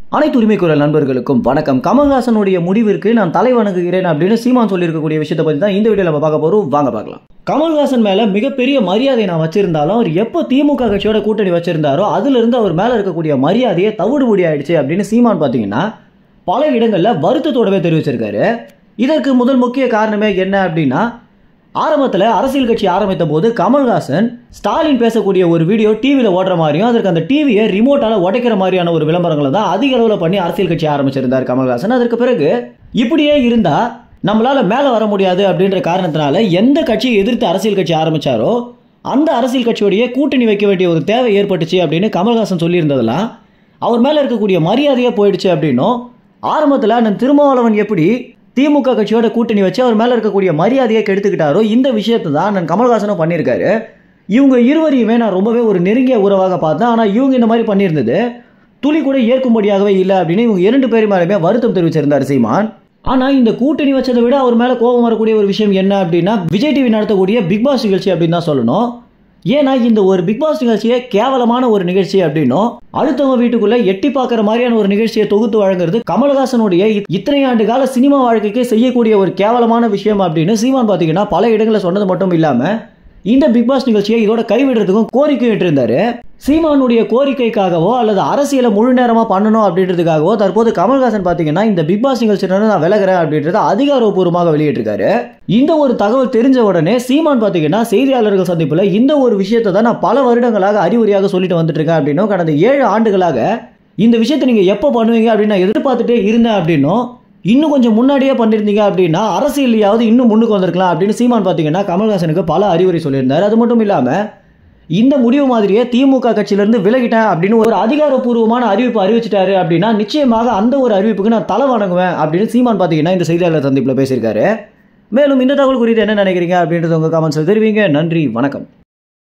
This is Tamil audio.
அனைத்து உரிமை குரல் நண்பர்களுக்கும் வணக்கம் கமல்ஹாசனுடைய முடிவிற்கு நான் தலை வணங்குகிறேன் அப்படின்னு சீமான் சொல்லியிருக்கக்கூடிய விஷயத்தை பற்றி தான் இந்த வீடியோவில் நம்ம பார்க்க போறோம் வாங்க பார்க்கலாம் கமல்ஹாசன் மேல மிகப்பெரிய மரியாதை நான் வச்சிருந்தாலும் அவர் எப்போ திமுக கட்சியோட கூட்டணி வச்சிருந்தாரோ அதுல இருந்து அவர் மேல இருக்கக்கூடிய மரியாதையை தவிடுபடி ஆயிடுச்சு அப்படின்னு சீமான் பார்த்தீங்கன்னா பல இடங்கள்ல வருத்தத்தோடவே தெரிவிச்சிருக்காரு இதற்கு முதல் முக்கிய காரணமே என்ன அப்படின்னா ஆரம்பத்தில் அரசியல் கட்சி ஆரம்பித்த போது கமல்ஹாசன் ஸ்டாலின் பேசக்கூடிய ஒரு வீடியோ டிவியில் ஓடுற மாதிரியும் அதற்கு அந்த டிவியை ரிமோட்டால உடைக்கிற மாதிரியான ஒரு விளம்பரங்களை தான் அதிக அளவில் பண்ணி அரசியல் கட்சி ஆரம்பிச்சிருந்தார் கமல்ஹாசன் அதற்கு பிறகு இப்படியே இருந்தா நம்மளால மேலே வர முடியாது அப்படின்ற காரணத்தினால எந்த கட்சியை எதிர்த்து அரசியல் கட்சி ஆரம்பிச்சாரோ அந்த அரசியல் கட்சியோடைய கூட்டணி வைக்க வேண்டிய ஒரு தேவை ஏற்பட்டுச்சு அப்படின்னு கமல்ஹாசன் சொல்லியிருந்ததெல்லாம் அவர் மேலே இருக்கக்கூடிய மரியாதையே போயிடுச்சு அப்படின்னும் ஆரம்பத்தில் அண்ணன் திருமாவளவன் எப்படி திமுக கட்சியோட கூட்டணி வச்சு அவர் மேலே இருக்கக்கூடிய மரியாதையை கெடுத்துக்கிட்டாரோ இந்த விஷயத்தை தான் நான் கமல்ஹாசனும் பண்ணியிருக்காரு இவங்க இருவரையுமே நான் ரொம்பவே ஒரு நெருங்கிய உறவாக பார்த்தேன் ஆனால் இவங்க இந்த மாதிரி பண்ணியிருந்தது துளி கூட ஏற்கும்படியாகவே இல்லை அப்படின்னு இவங்க இரண்டு பேரும் மேலுமே வருத்தம் தெரிவிச்சிருந்தார் சீமான் ஆனால் இந்த கூட்டணி வச்சதை விட அவர் மேலே கோபம் வரக்கூடிய ஒரு விஷயம் என்ன அப்படின்னா விஜய் டிவி நடத்தக்கூடிய பிக் பாஸ் நிகழ்ச்சி அப்படின்னு தான் சொல்லணும் ஏன்னா இந்த ஒரு பிக் பாஸ் நிகழ்ச்சியே கேவலமான ஒரு நிகழ்ச்சி அப்படின்னும் அடுத்தவங்க வீட்டுக்குள்ள எட்டி பார்க்குற மாதிரியான ஒரு நிகழ்ச்சியை தொகுத்து வழங்குறது கமலஹாசனுடைய இ- இத்தனை ஆண்டு கால சினிமா வாழ்க்கைக்கு செய்யக்கூடிய ஒரு கேவலமான விஷயம் அப்படின்னு சீமான் பார்த்தீங்கன்னா பல இடங்களில் சொன்னது மட்டும் இல்லாம இந்த பிக் பாஸ் நிகழ்ச்சியை இதோட கைவிடுறதுக்கும் கோரிக்கை விட்டிருந்தாரு சீமானுடைய கோரிக்கைக்காகவோ அல்லது அரசியலை முழு நேரமா பண்ணணும் அப்படின்றதுக்காகவோ தற்போது கமல்ஹாசன் பார்த்தீங்கன்னா இந்த பிக் பாஸ் நிகழ்ச்சியில நான் விலகிறேன் அப்படின்றத அதிகாரப்பூர்வமாக வெளியிட்டிருக்காரு இந்த ஒரு தகவல் தெரிஞ்ச உடனே சீமான் பார்த்தீங்கன்னா செய்தியாளர்கள் சந்திப்புல இந்த ஒரு விஷயத்தை தான் நான் பல வருடங்களாக அறிகுறியாக சொல்லிட்டு வந்துட்டு இருக்கேன் அப்படின்னும் கடந்த ஏழு ஆண்டுகளாக இந்த விஷயத்தை நீங்க எப்போ பண்ணுவீங்க அப்படின்னு நான் எதிர்பார்த்துட்டே இருந்தேன் அப்படின்னும் இன்னும் கொஞ்சம் முன்னாடியே பண்ணியிருந்தீங்க அப்படின்னா அரசியலையாவது இன்னும் முன்னுக்கு வந்திருக்கலாம் அப்படின்னு சீமான் பார்த்தீங்கன்னா கமல்ஹாசனுக்கு பல அறிவுரை சொல்லியிருந்தார் அது மட்டும் இல்லாமல் இந்த முடிவு மாதிரியே திமுக கட்சியிலிருந்து விலகிட்டேன் அப்படின்னு ஒரு அதிகாரப்பூர்வமான அறிவிப்பு அறிவிச்சிட்டாரு அப்படின்னா நிச்சயமாக அந்த ஒரு அறிவிப்புக்கு நான் தலை வணங்குவேன் அப்படின்னு சீமான் பார்த்தீங்கன்னா இந்த செய்தியாளர் சந்திப்பில் பேசியிருக்காரு மேலும் இந்த தகவல் குறித்து என்ன நினைக்கிறீங்க அப்படின்றது உங்கள் கமெண்ட்ஸில் தெரிவிங்க நன்றி வணக்கம்